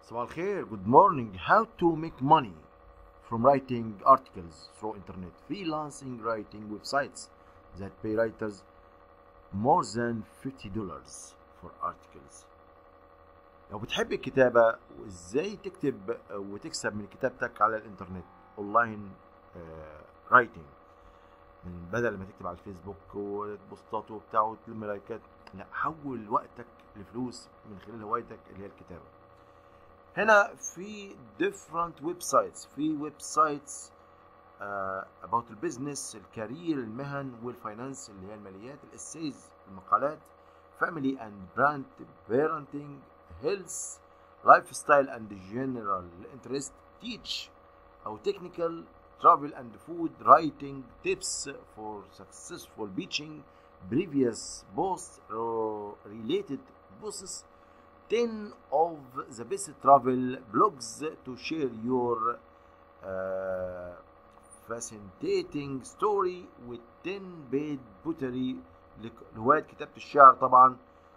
صباح الخير good morning how to make money from writing articles through internet freelancing writing websites that pay writers more than 50 dollars for articles لو بتحب الكتابة وازاي تكتب وتكسب من كتابتك على الانترنت اونلاين رايتنج من بدل ما تكتب على الفيسبوك وبوستات وبتاع وتلم لايكات لا حول وقتك لفلوس من خلال هوايتك اللي هي الكتابة هنا في different websites في ويب سايتس uh, about البيزنس الكارير المهن والفاينانس اللي هي الماليات الاسيز المقالات family and brand parenting health lifestyle and general interest teach او technical travel and food writing tips for successful pitching previous posts related posts 10 of the best travel blogs to share your uh, fascinating story with 10 paid pottery لهواية كتابة الشعر طبعا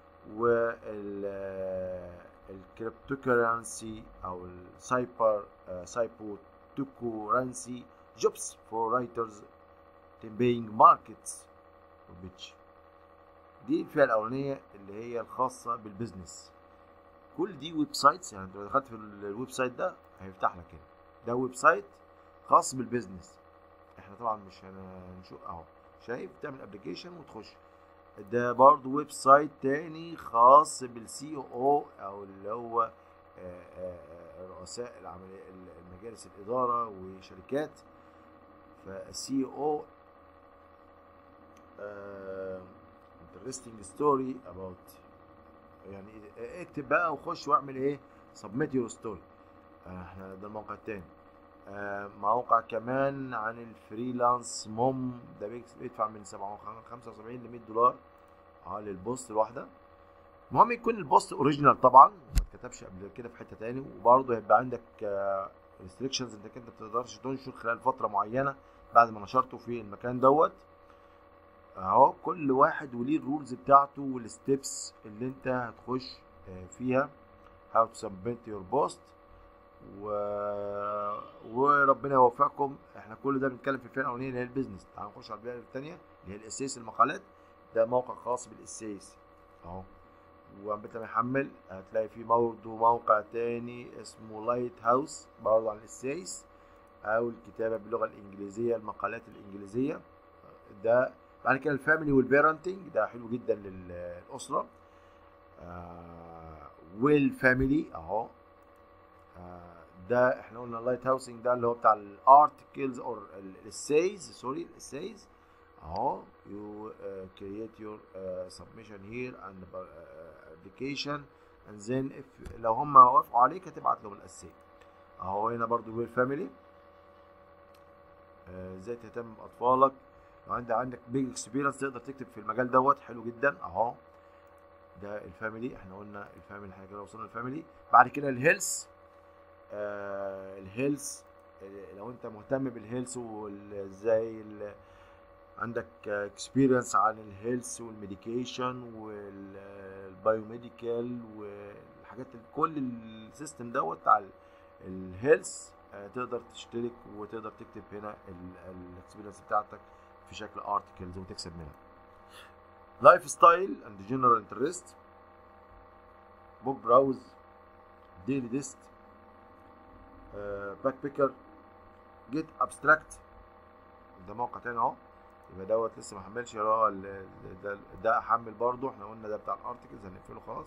والكريبتوكرنسي او السايبر سايبوتوكورنسي جوبس فور رايترز تنبينج ماركتس وبيتش دي الفئة الأولانية اللي هي الخاصة بالبيزنس كل دي ويب سايتس يعني انت لو دخلت في الويب سايت ده هيفتح لك هنا ده ويب سايت خاص بالبيزنس احنا طبعا مش هنشوف اهو شايف تعمل ابلكيشن وتخش ده برضه ويب سايت تاني خاص بالسي او او او اللي هو رؤساء العملية مجالس الإدارة وشركات فالسي او interesting story about يعني اكتب بقى وخش واعمل ايه submit your story احنا ده الموقع التاني موقع كمان عن الفريلانس موم ده بيدفع من 75 ل 100 دولار اه للبوست الواحده المهم يكون البوست اوريجينال طبعا ما اتكتبش قبل كده في حته تاني وبرضه هيبقى عندك ريستريكشنز انك انت ما تقدرش تنشر خلال فتره معينه بعد ما نشرته في المكان دوت اهو كل واحد وليه الرولز بتاعته والستبس اللي انت هتخش فيها how to submit your post و... وربنا يوفقكم احنا كل ده بنتكلم في الفئه الاولانيه اللي هي البيزنس تعالوا نخش على الفئه الثانيه اللي هي الاساس المقالات ده موقع خاص بالاساس اهو وقبل ما يحمل هتلاقي فيه برضه موقع تاني اسمه لايت هاوس برضه عن الاساس او الكتابه باللغه الانجليزيه المقالات الانجليزيه ده بعد كده الفاميلي والبيرنتنج ده حلو جدا للاسره آه والفاميلي اهو آه ده احنا قلنا اللايت هاوسنج ده اللي هو بتاع الارتكلز اور الاسايز سوري الاسايز اهو you uh, create your uh, submission here and uh, application and then if لو هم وافقوا عليك هتبعت لهم الاساي اهو هنا برضو ويل فاميلي ازاي تهتم باطفالك لو انت عندك بيج اكسبيرينس تقدر تكتب في المجال دوت حلو جدا اهو ده الفاميلي احنا قلنا الفاميلي احنا كده وصلنا الفاميلي بعد كده الهيلث آه الهيلث لو انت مهتم بالهيلث وازاي عندك اكسبيرينس عن الهيلث والميديكيشن والبايوميديكال والحاجات كل السيستم دوت بتاع الهيلث تقدر تشترك وتقدر تكتب هنا الاكسبيرينس بتاعتك في شكل ارتكلز وتكسب منها لايف ستايل اند جنرال انترست بوك براوز ديلي ديست باك بيكر جيت ابستراكت ده موقع تاني اهو يبقى دوت لسه ما حملش اه ده ده احمل برضو احنا قلنا ده بتاع الارتكلز هنقفله خلاص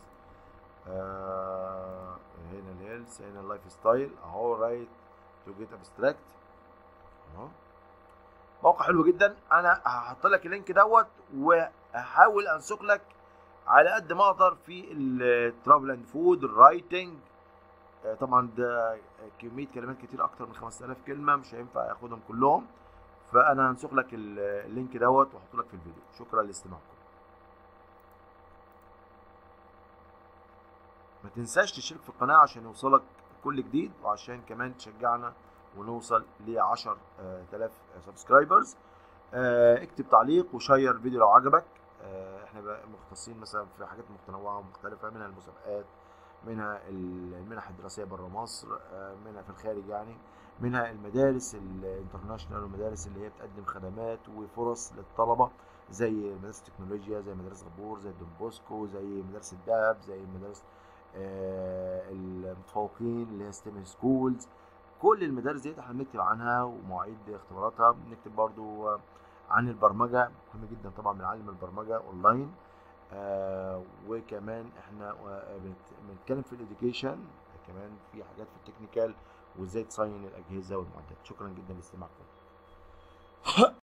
آه هنا الهيلث هنا اللايف ستايل اهو رايت تو جيت ابستراكت اهو موقع حلو جدا انا هحط لك اللينك دوت وهحاول انسق لك على قد ما اقدر في الترافل اند فود الرايتنج طبعا ده كميه كلمات كتير اكتر من 5000 كلمه مش هينفع اخدهم كلهم فانا هنسخ لك اللينك دوت واحط لك في الفيديو شكرا لاستماعكم ما تنساش تشترك في القناه عشان يوصلك كل جديد وعشان كمان تشجعنا ونوصل ل 10000 سبسكرايبرز اكتب تعليق وشير الفيديو لو عجبك احنا بقى مختصين مثلا في حاجات متنوعه ومختلفه منها المسابقات منها المنح الدراسيه بره مصر آه، منها في الخارج يعني منها المدارس الانترناشونال والمدارس اللي هي بتقدم خدمات وفرص للطلبه زي مدارس التكنولوجيا زي مدارس غبور زي دون بوسكو زي مدارس الدهب زي مدارس آه، المتفوقين اللي هي ستيم سكولز كل المدارس ديت احنا بنكتب عنها ومواعيد اختباراتها بنكتب برضو آه، عن البرمجه مهم جدا طبعا بنعلم البرمجه اونلاين آه وكمان احنا آه، بنت- بنتكلم في الاديوكيشن كمان في حاجات في التكنيكال وازاي تصين الاجهزه والمعدات شكرا جدا لاستماعكم